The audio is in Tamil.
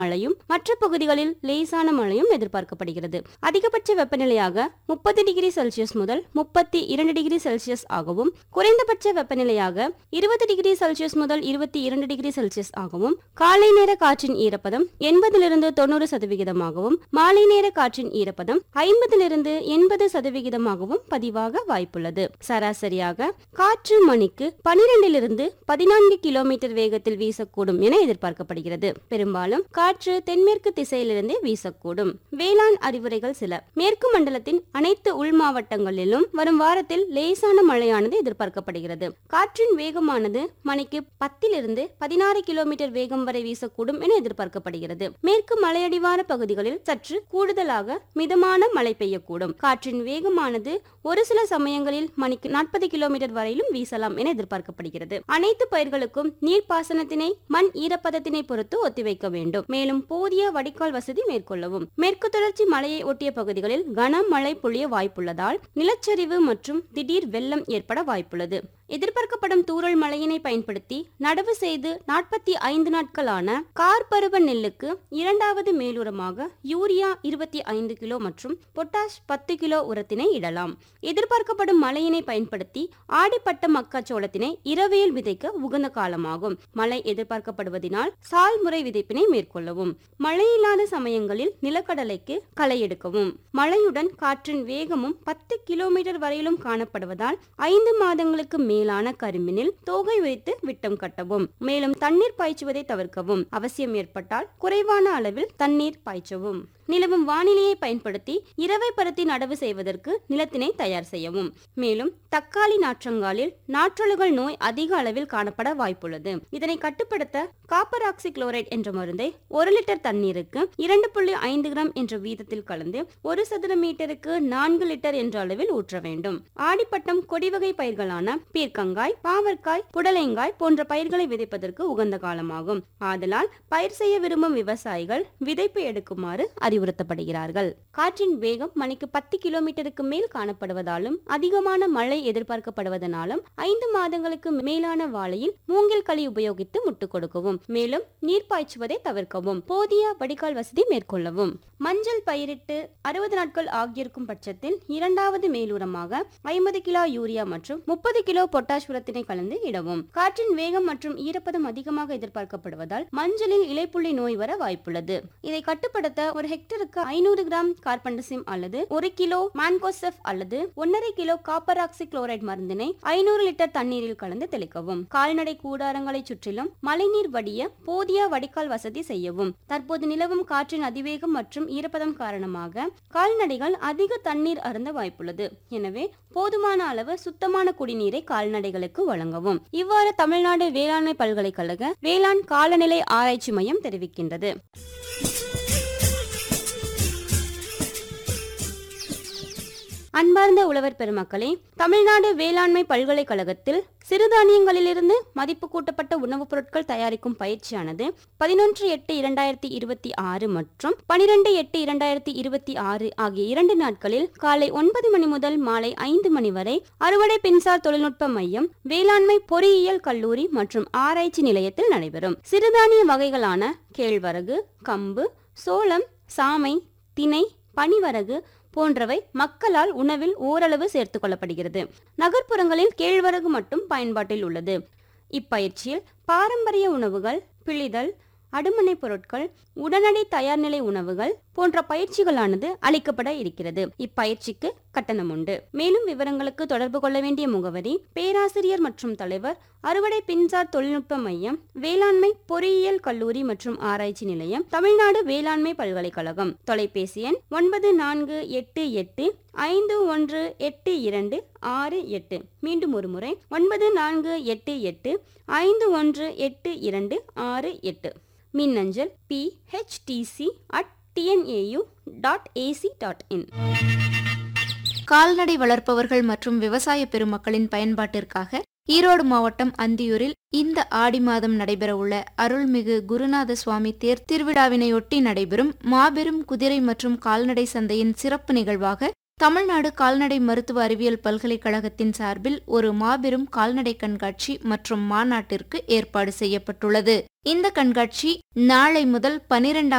மழையும் மற்ற பகுதிகளில் லேசான மழையும் எதிர்பார்க்கப்படுகிறது அதிகபட்ச வெப்பநிலையாக முப்பது டிகிரி செல்சியஸ் முதல் முப்பத்தி இரண்டு டிகிரி செல்சியஸ் ஆகவும் குறைந்தபட்ச வெப்பநிலையாக இருபது டிகிரி செல்சியஸ் முதல் இருபத்தி இரண்டு டிகிரி செல்சியஸ் ஆகவும் காலை நேர காற்றின் ஈரப்பதம் எண்பதிலிருந்து தொண்ணூறு சதவிகிதமாகவும் மாலை நேர காற்றின் ஈரப்பதம் ஐம்பதிலிருந்து எண்பது சதவிகிதமாகவும் பதிவாக வாய்ப்புள்ளது சராசரியாக காற்று மணிக்கு பனிரெண்டிலிருந்து பதினான்கு கிலோமீட்டர் வேகத்தில் வீசக்கூடும் என எதிர்பார்க்கப்படுகிறது பெரும்பாலும் காற்று தென்மேற்கு திசையிலிருந்தே வீசக்கூடும் வேளாண் அறிவுரைகள் சில மேற்கு மண்டலத்தின் அனைத்து உள் மாவட்டங்களிலும் வரும் வாரத்தில் லேசான மழையானது எதிர்பார்க்கப்படுகிறது காற்றின் வேகமானது மணிக்கு பத்திலிருந்து பதினாறு கிலோமீட்டர் வேகம் வரை வீசக்கூடும் என எதிர்பார்க்கப்படுகிறது மேற்கு மலையடிவார பகுதிகளில் சற்று கூடுதலாக மிதமான மழை பெய்யக்கூடும் காற்றின் வேகமானது ஒரு சில சமயங்களில் மணிக்கு நாற்பது கிலோமீட்டர் வரையிலும் வீசலாம் என எதிர்பார்க்கப்படுகிறது அனைத்து பயிர்களுக்கும் நீர்ப்பாசனத்தினை மண் ஈரப்பதத்தினை பொறுத்து ஒத்திவைக்க வேண்டும் மேலும் போதிய வடிகால் வசதி மேற்கொள்ளவும் மேற்கு தொடர்ச்சி மலையை ஒட்டிய பகுதிகளில் கனமழை பொழிய வாய்ப்புள்ளதால் நிலச்சரிவு மற்றும் திடீர் வெள்ளம் ஏற்பட வாய்ப்புள்ளது எதிர்பார்க்கப்படும் தூறல் மழையினை பயன்படுத்தி நடவு செய்து நாற்பத்தி ஐந்து நாட்களான கார் பருவ நெல்லுக்கு இரண்டாவது மேலுரமாக யூரியா இருபத்தி ஐந்து கிலோ மற்றும் பொட்டாஷ் பத்து கிலோ உரத்தினை இடலாம் எதிர்பார்க்கப்படும் மழையினை பயன்படுத்தி ஆடிப்பட்ட மக்காச்சோளத்தினை இரவையில் விதைக்க உகந்த காலமாகும் மழை எதிர்பார்க்கப்படுவதினால் சால் முறை விதைப்பினை மேற்கொள்ளவும் மழை இல்லாத சமயங்களில் நிலக்கடலைக்கு களை எடுக்கவும் மழையுடன் காற்றின் வேகமும் பத்து கிலோமீட்டர் வரையிலும் காணப்படுவதால் ஐந்து மாதங்களுக்கு மேலான கரும்பினில் தோகை வைத்து விட்டம் கட்டவும் மேலும் தண்ணீர் பாய்ச்சுவதை தவிர்க்கவும் அவசியம் ஏற்பட்டால் குறைவான அளவில் தண்ணீர் பாய்ச்சவும் நிலவும் வானிலையை பயன்படுத்தி இரவை பருத்தி நடவு செய்வதற்கு நிலத்தினை தயார் செய்யவும் மேலும் தக்காளி நாற்றங்காலில் நாற்றொழுகல் நோய் அதிக அளவில் காணப்பட வாய்ப்புள்ளது இதனை கட்டுப்படுத்த காப்பர் ஆக்சி குளோரைட் என்ற மருந்தை ஒரு லிட்டர் தண்ணீருக்கு இரண்டு புள்ளி ஐந்து கிராம் என்ற வீதத்தில் கலந்து ஒரு சதுர மீட்டருக்கு நான்கு லிட்டர் என்ற அளவில் ஊற்ற வேண்டும் ஆடிப்பட்டம் கொடிவகை பயிர்களான பீர்க்கங்காய் பாவற்காய் புடலைங்காய் போன்ற பயிர்களை விதைப்பதற்கு உகந்த காலமாகும் ஆதலால் பயிர் செய்ய விரும்பும் விவசாயிகள் விதைப்பு எடுக்குமாறு அறிவுறுத்தப்படுகிறார்கள் காற்றின் வேகம் மணிக்கு பத்து கிலோமீட்டருக்கு மேல் காணப்படுவதாலும் அதிகமான மழை எதிர்பார்க்கப்படுவதனாலும் ஐந்து மாதங்களுக்கு மேலான வாழையில் மூங்கில் களி உபயோகித்து முட்டு கொடுக்கவும் மேலும் நீர் பாய்ச்சுவதை தவிர்க்கவும் போதிய வடிகால் வசதி மேற்கொள்ளவும் மஞ்சள் பயிரிட்டு அறுபது நாட்கள் ஆகியிருக்கும் பட்சத்தில் இரண்டாவது மேலுரமாக ஐம்பது கிலோ யூரியா மற்றும் முப்பது கிலோ பொட்டாஷ் உரத்தினை கலந்து இடவும் காற்றின் வேகம் மற்றும் ஈரப்பதம் அதிகமாக எதிர்பார்க்கப்படுவதால் மஞ்சளில் இலைப்புள்ளி நோய் வர வாய்ப்புள்ளது இதை கட்டுப்படுத்த ஒரு ஹெக்டருக்கு ஐநூறு கிராம் கார்பன்டசிம் அல்லது ஒரு கிலோ மான்கோசெஃப் அல்லது ஒன்னரை கிலோ காப்பர் ஆக்சி குளோரைட் மருந்தினை ஐநூறு லிட்டர் தண்ணீரில் கலந்து தெளிக்கவும் கால்நடை கூடாரங்களை சுற்றிலும் மழைநீர் வடிய போதிய வடிகால் வசதி செய்யவும் தற்போது நிலவும் காற்றின் அதிவேகம் மற்றும் ஈரப்பதம் காரணமாக கால்நடைகள் அதிக தண்ணீர் அருந்த வாய்ப்புள்ளது எனவே போதுமான அளவு சுத்தமான குடிநீரை கால்நடைகளுக்கு வழங்கவும் இவ்வாறு தமிழ்நாடு வேளாண்மை பல்கலைக்கழக வேளாண் காலநிலை ஆராய்ச்சி மையம் தெரிவிக்கின்றது அன்பார்ந்த உழவர் பெருமக்களே தமிழ்நாடு வேளாண்மை பல்கலைக்கழகத்தில் சிறுதானியங்களிலிருந்து மதிப்பு கூட்டப்பட்ட உணவுப் பொருட்கள் தயாரிக்கும் பயிற்சியானது பதினொன்று எட்டு இரண்டாயிரத்தி இருபத்தி ஆறு மற்றும் பனிரெண்டு எட்டு இரண்டாயிரத்தி இருபத்தி ஆறு ஆகிய இரண்டு நாட்களில் காலை ஒன்பது மணி முதல் மாலை ஐந்து மணி வரை அறுவடை மின்சார் தொழில்நுட்ப மையம் வேளாண்மை பொறியியல் கல்லூரி மற்றும் ஆராய்ச்சி நிலையத்தில் நடைபெறும் சிறுதானிய வகைகளான கேழ்வரகு கம்பு சோளம் சாமை திணை பனிவரகு போன்றவை மக்களால் உணவில் ஓரளவு சேர்த்துக் கொள்ளப்படுகிறது நகர்ப்புறங்களில் கேழ்வரகு மட்டும் பயன்பாட்டில் உள்ளது இப்பயிற்சியில் பாரம்பரிய உணவுகள் பிழிதல் அடுமனை பொருட்கள் உடனடி தயார்நிலை உணவுகள் போன்ற பயிற்சிகளானது அளிக்கப்பட இருக்கிறது இப்பயிற்சிக்கு கட்டணம் உண்டு மேலும் விவரங்களுக்கு தொடர்பு கொள்ள வேண்டிய முகவரி பேராசிரியர் மற்றும் தலைவர் அறுவடை பின்சார் தொழில்நுட்ப மையம் வேளாண்மை பொறியியல் கல்லூரி மற்றும் ஆராய்ச்சி நிலையம் தமிழ்நாடு வேளாண்மை பல்கலைக்கழகம் தொலைபேசி எண் ஒன்பது நான்கு எட்டு எட்டு ஐந்து ஒன்று எட்டு இரண்டு ஆறு எட்டு மீண்டும் ஒரு முறை ஒன்பது நான்கு எட்டு எட்டு ஐந்து ஒன்று எட்டு இரண்டு ஆறு எட்டு மின்னஞ்சல் P H T C at T N A U dot A C dot in கால்நடை வளர்ப்பவர்கள் மற்றும் விவசாய பெருமக்களின் பயன்பாட்டிற்காக ஈரோடு மாவட்டம் அந்தியூரில் இந்த ஆடி மாதம் நடைபெறவுள்ள அருள்மிகு குருநாத சுவாமி தேர் திருவிழாவினையொட்டி நடைபெறும் மாபெரும் குதிரை மற்றும் கால்நடை சந்தையின் சிறப்பு நிகழ்வாக தமிழ்நாடு கால்நடை மருத்துவ அறிவியல் பல்கலைக்கழகத்தின் சார்பில் ஒரு மாபெரும் கால்நடை கண்காட்சி மற்றும் மாநாட்டிற்கு ஏற்பாடு செய்யப்பட்டுள்ளது இந்த கண்காட்சி நாளை முதல் பனிரெண்டாம்